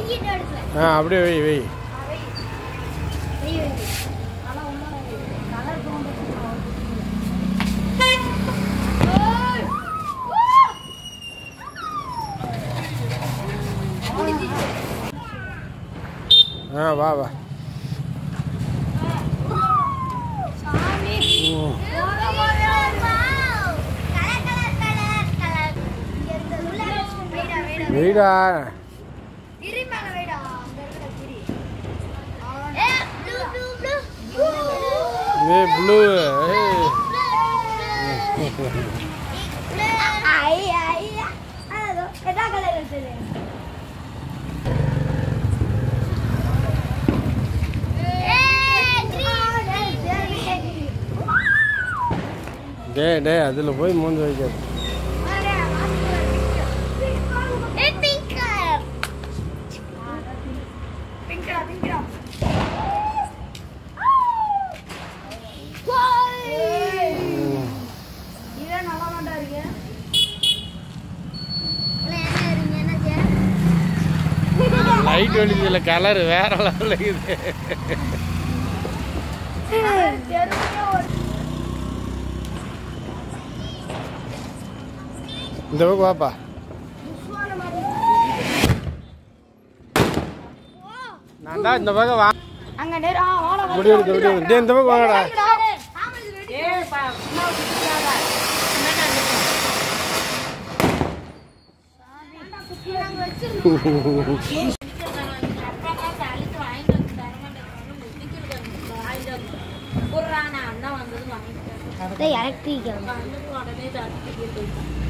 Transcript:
தூக்கிட்டு எடுப்பேன் ஆ அப்படியே வை வை ஆ வா வா ம். வெயிடா ஏ ப்ளூ ஏய் டே டே அதில் போய் மூஞ்சி வைக்காது ம். லைட் வெளிச்சல கலர் வேற லெவலில் இருக்குது இந்த பக்கம் வாப்பா நான் தான் இந்த பக்கம் வா அங்க நேரா வாழ முடி எடுத்து முடி எடுத்து டேய், இந்த பக்கம் வாங்கடா எலக்ட்ரிக் உடனே தடுத்து போயிட்டான்